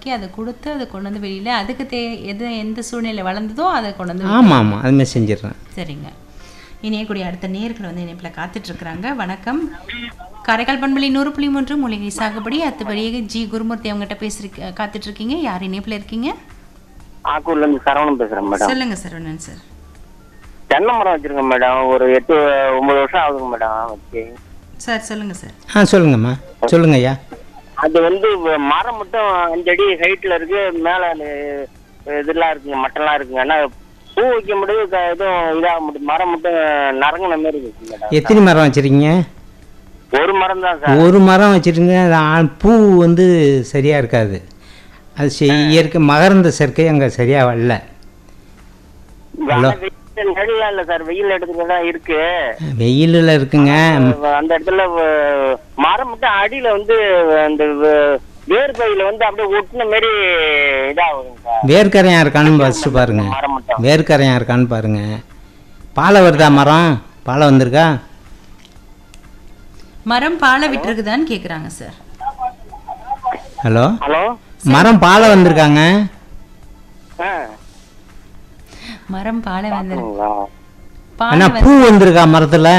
உருவாக்கி அதை கொடுத்து அதை கொண்டு வந்து வெளியில் அதுக்கு தே எது எந்த சூழ்நிலை வளர்ந்ததோ அதை கொண்டு வந்து ஆமாம் ஆமாம் அதுமாதிரி செஞ்சிடுறேன் சரிங்க இணையக்கூடிய அடுத்த நேர்கள் வந்து இணைப்பில் காத்துட்ருக்குறாங்க வணக்கம் காரைக்கால் பண்பலி நூறு புள்ளி மூன்று மூலிகை சாகுபடி அத்துபடியாக ஜி குருமூர்த்தி அவங்ககிட்ட பேசுறீங்க காத்துட்ருக்கீங்க யார் இணைப்பில் இருக்கீங்க ஆக்கூர்ல இருந்து சரவணன் பேசுறேன் மேடம் சொல்லுங்க சரவணன் சார் தென்னை மரம் வச்சிருக்கேன் மேடம் ஒரு எட்டு ஒன்பது வருஷம் ஆகுதுங்க மேடம் வச்சு சார் சொல்லுங்க சார் ஆ சொல்லுங்கம்மா சொல்லுங்க ஐயா அது வந்து வ- மரம் மட்டும் அஞ்சடி ஹைட்ல இருக்கு மேல அந்த இதெல்லாம் இருக்குங்க மட்டெல்லாம் இருக்குங்க ஆனா பூ வைக்க முடியும் க- எதுவும் இதாக முடியும் மரம் மட்டும் நரங்கின மாதிரி இருக்கு மேடம் எத்தனை மரம் வச்சுருக்கீங்க ஒரு மரம் தான் சார் ஒரு மரம் வச்சுருங்க அது ஆ- பூ வந்து சரியாக இருக்காது அது செய்- இயற்கை மகரந்த சேர்க்கை அங்கே சரியாக வரல ஆனா வெயில் நடுலாம் இல்ல சார் வெயில் இடத்துல தான் இருக்கு வெயிலில் இருக்குங்க அந்த இடத்துல வ- மரம் மட்டும் அடியில வந்து அந்த வ- வேர் பையில வந்து அப்படியே ஒட்டின மாதிரி இதாகுதுங்க சார் வேர்க்கரையாக இருக்கான்னு ஃபஸ்ட்டு பாருங்க மரம் மட்டும் வேர்க்கரையாக இருக்கான்னு பாருங்க பாலை வருதா மரம் பாலை வந்திருக்கா மரம் பாலை விட்டுருக்குதான்னு கேட்குறாங்க சார் ஹலோ ஹலோ மரம் பாலை வந்திருக்காங்க ஆ மரம் பாலை வந்து அப்படிங்களா? பாலை ஆனால் வந்து பூ வந்திருக்கா மரத்தில்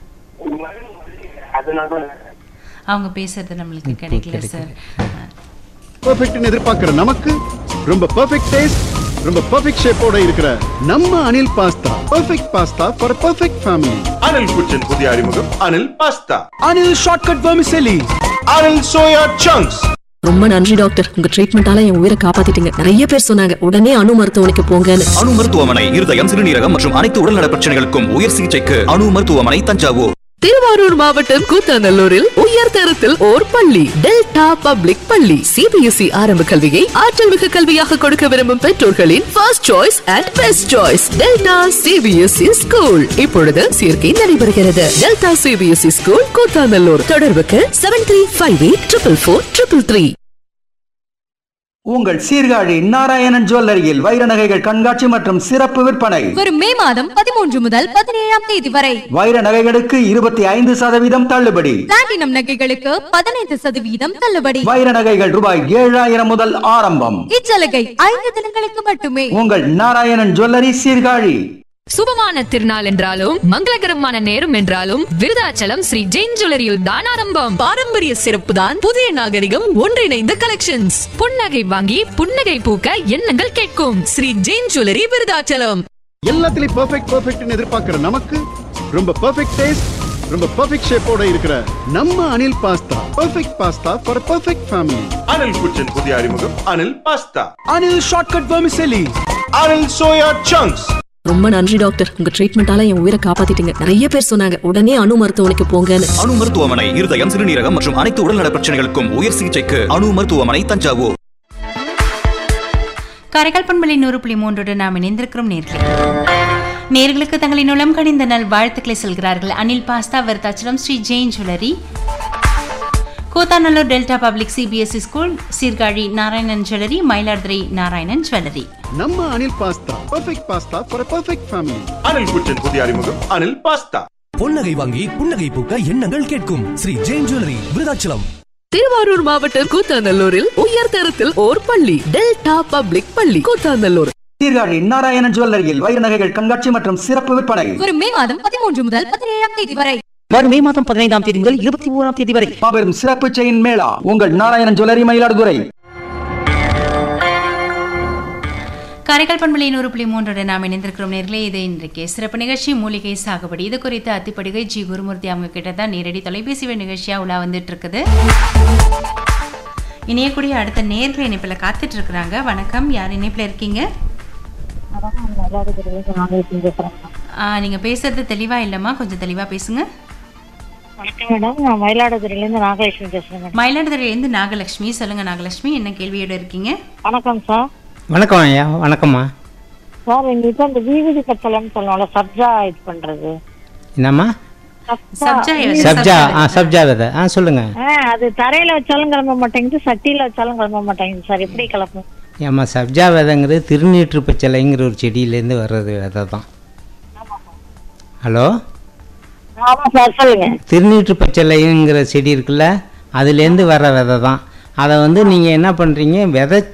அதனால அவங்க பேசுறது நம்மளுக்கு கிடைக்கல சார் பெர்ஃபெக்ட்னு எதிர்பார்க்கிற நமக்கு ரொம்ப பெர்ஃபெக்ட் டேஸ்ட் ரொம்ப பெர்ஃபெக்ட் ஷேப்போட இருக்கிற நம்ம Anil pasta perfect pasta for perfect family Anil kitchen புதிய அறிமுகம் Anil pasta Anil shortcut vermicelli Anil soya chunks ரொம்ப நன்றி டாக்டர் உங்க ட்ரீட்மெண்டால என் உயிரை காப்பாத்திட்டீங்க நிறைய பேர் சொன்னாங்க உடனே அணு மருத்துவமனைக்கு போங்கன்னு அணு மருத்துவமனை இருதயம் சிறுநீரகம் மற்றும் அனைத்து உடல்நல பிரச்சனைகளுக்கும் உயர் சிகிச்சைக்கு அணு மருத்துவமனை தஞ்சாவூர் திருவாரூர் மாவட்டம் கூத்தாநல்லூரில் உயர் தரத்தில் ஓர் பள்ளி டெல்டா பப்ளிக் பள்ளி சிபிஎஸ்இ ஆரம்ப கல்வியை ஆற்றல் மிகு கல்வியாக கொடுக்க விரும்பும் பெற்றோர்களின் first choice and best choice delta CBSE school இப்பொழுது சேர்க்கை நடைபெறுகிறது டெல்டா சிபிஎஸ்இ ஸ்கூல் கூத்தாநல்லூர் தொடர்புக்கு seven three five eight triple four triple three உங்கள் சீர்காழி நாராயணன் ஜுவல்லரியில் வைர நகைகள் கண்காட்சி மற்றும் சிறப்பு விற்பனை வரும் மே மாதம் பதிமூன்று முதல் பதினேழாம் தேதி வரை வைர நகைகளுக்கு இருபத்தி ஐந்து சதவீதம் தள்ளுபடி பிளாட்டினம் நகைகளுக்கு பதினைந்து சதவீதம் தள்ளுபடி வைர நகைகள் ரூபாய் ஏழாயிரம் முதல் ஆரம்பம் இச்சலுகை ஐந்து தினங்களுக்கு மட்டுமே உங்கள் நாராயணன் ஜுவல்லரி சீர்காழி சுபமான திருநாள் என்றாலும் மங்களகரமான நேரம் என்றாலும் விருதாச்சலம் ஸ்ரீ ஜெயின் ஜுவல்லரியில் தான் ஆரம்பம் பாரம்பரிய சிறப்பு தான் புதிய நாகரிகம் ஒன்றிணைந்த கலெக்ஷன்ஸ் புன்னகை வாங்கி புன்னகை பூக்க எண்ணங்கள் கேட்கும் ஸ்ரீ ஜெயின் ஜுவல்லரி விருதாச்சலம் எல்லாத்துலயும் பெர்ஃபெக்ட் பெர்ஃபெக்ட்னு எதிர்பார்க்கிற நமக்கு ரொம்ப பெர்ஃபெக்ட் டேஸ்ட் ரொம்ப பெர்ஃபெக்ட் ஷேப்போட இருக்கிற நம்ம Anil pasta perfect pasta for perfect family Anil kitchen புதிய அறிமுகம் Anil pasta Anil shortcut vermicelli Anil soya chunks ரொம்ப நன்றி டாக்டர் உங்க ட்ரீட்மெண்டால என் உயிரை காப்பாத்திட்டீங்க நிறைய பேர் சொன்னாங்க உடனே அணு மருத்துவமனைக்கு போங்கன்னு அணு மருத்துவமனை இருதயம் சிறுநீரகம் மற்றும் அனைத்து உடல்நல பிரச்சனைகளுக்கும் உயர் சிகிச்சைக்கு அணு மருத்துவமனை தஞ்சாவூர் காரைக்கால் பண்பலை நூறு புள்ளி மூன்றோடு நாம் இணைந்திருக்கிறோம் நேர்களே நேர்களுக்கு தங்களின் உளம் கணிந்த நல் வாழ்த்துக்களை சொல்கிறார்கள் Anil pasta Virudhachalam Shri Jain jewellery Koothanallur delta public CBSE school Sirkazhi Narayanan jewellery Mayiladuthurai Narayanan jewellery நம்ம Anil pasta perfect pasta for perfect family Anil kitchen புதிய அறிமுகம் அனில் பாஸ்தா பொன்னகை வாங்கி புன்னகை பூக்க எண்ணங்கள் கேட்கும் ஸ்ரீ ஜெயின் ஜுவல்லரி விருதாச்சலம் திருவாரூர் மாவட்டம் கூத்தாநல்லூரில் உயர் தரத்தில் ஓர் பள்ளி டெல்டா பப்ளிக் பள்ளி கூத்தாநல்லூர் சீர்காழி நாராயணன் ஜுவல்லரியில் வைர நகைகள் கண்காட்சி மற்றும் சிறப்பு விற்பனை வரும் மே மாதம் பதிமூன்று முதல் பதினேழாம் தேதி வரை வரும் மே மாதம் பதினைந்தாம் தேதி முதல் இருபத்தி ஓராம் தேதி வரை மாபெரும் சிறப்பு செயின் மேளா உங்கள் நாராயணன் ஜுவல்லரி மயிலாடுதுறை காரைக்கால் பண்பலை நூறு புள்ளி மூன்றோடு நாம் இணைந்திருக்கிறோம் நேர்களே இது இன்றைக்கு சிறப்பு நிகழ்ச்சி மூலிகை சாகுபடி இது குறித்து அத்திப்படிகை ஜி குருமூர்த்தி அவங்க கிட்ட தான் நேரடி தொலைபேசி வழி நிகழ்ச்சியா உலா வந்துட்டு இருக்குது இணையக்கூடிய அடுத்த நேர்கள் இணைப்பில் காத்துட்டு இருக்கிறாங்க வணக்கம் யார் இணைப்பில் இருக்கீங்க ஆ, நீங்க பேசுறது தெளிவா இல்லம்மா கொஞ்சம் தெளிவா பேசுங்க வணக்கம் மேடம் நான் மயிலாடுதுறையிலேருந்து நாகலட்சுமி பேசுறேன் மேடம் மயிலாடுதுறையிலேருந்து நாகலட்சுமி சொல்லுங்க நாகலட்சுமி என்ன கேள்வியோட இருக்கீங்க வணக்கம் சார் வணக்கம் ஐயா வணக்கம்மா சார் எங்களுக்கு அந்த வீதி கத்தலன்னு சொல்லுவோம்ல சப்ஜா இது பண்றது என்னம்மா சப்ஜா சப்ஜா ஆ சப்ஜா விதை ஆ சொல்லுங்க ஆ, அது தரையில வச்சாலும் கிளம்ப மாட்டேங்குது சட்டியில வச்சாலும் கிளம்ப மாட்டேங்குது சார் எப்படி கிளம்பும் ஏம்மா சப்ஜா விதைங்கிறது திருநீற்று பச்சளைங்கிற ஒரு செடியிலேருந்து வர்றது விதை தான் ஹலோ ஆமா சார் சொல்லுங்க திருநீற்று பச்சளைங்கிற செடி இருக்குல்ல அதுலேருந்து வர விதை தான் அதை வந்து நீங்கள் என்ன பண்ணுறீங்க விதை